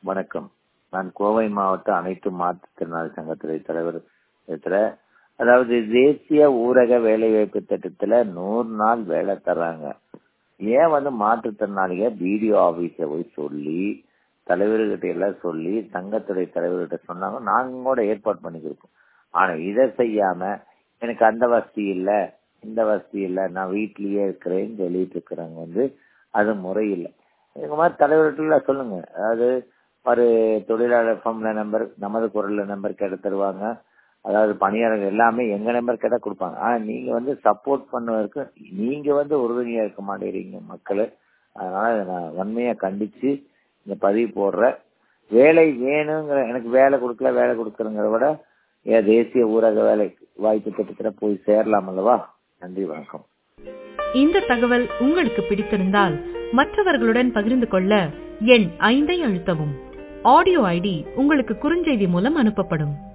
வணக்கம் நான் கோவை மாவட்ட அனைத்து மாற்றுத்திறனாளி சங்கத்துறை தலைவர் பேசுறேன் அதாவது தேசிய ஊரக வேலைவாய்ப்பு திட்டத்துல நூறு நாள் வேலை தர்றாங்க ஏன் வந்து மாற்றுத்திறனாளிக பிடிஓ ஆபீஸ போய் சொல்லி தலைவர்கிட்ட எல்லாம் சொல்லி சங்கத்துறை தலைவர்கிட்ட சொன்னாங்க நாங்க கூட ஏற்பாடு பண்ணி கொடுப்போம் ஆனா இதை செய்யாம எனக்கு அந்த வசதி இல்ல இந்த வசதி இல்ல நான் வீட்லயே இருக்கிறேன்னு சொல்லிட்டு இருக்கிறாங்க வந்து அது முறை இல்லை இந்த மாதிரி தலைவர்கிட்ட சொல்லுங்க அதாவது ஒரு தொழிலாளர் ஃபார்ம்ல நம்பர் நமது குரல்ல நம்பர் கேட்ட தருவாங்க அதாவது பணியாளர்கள் எல்லாமே எங்க நம்பர் கேட்டா கொடுப்பாங்க ஆனா நீங்க வந்து சப்போர்ட் பண்ணுவதற்கு நீங்க வந்து உறுதுணையா இருக்க மாட்டேறீங்க மக்கள் அதனால இதை நான் வன்மையா கண்டிச்சு இந்த பதிவு போடுற வேலை வேணுங்கிற எனக்கு வேலை கொடுக்கல வேலை கொடுக்கறங்கிறத விட ஏன் தேசிய ஊரக வேலை வாய்ப்பு திட்டத்துல போய் சேரலாம் அல்லவா நன்றி வணக்கம் இந்த தகவல் உங்களுக்கு பிடித்திருந்தால் மற்றவர்களுடன் பகிர்ந்து கொள்ள எண் ஐந்தை அழுத்தவும் ஆடியோ ஐடி உங்களுக்கு குறுஞ்செய்தி மூலம் அனுப்பப்படும்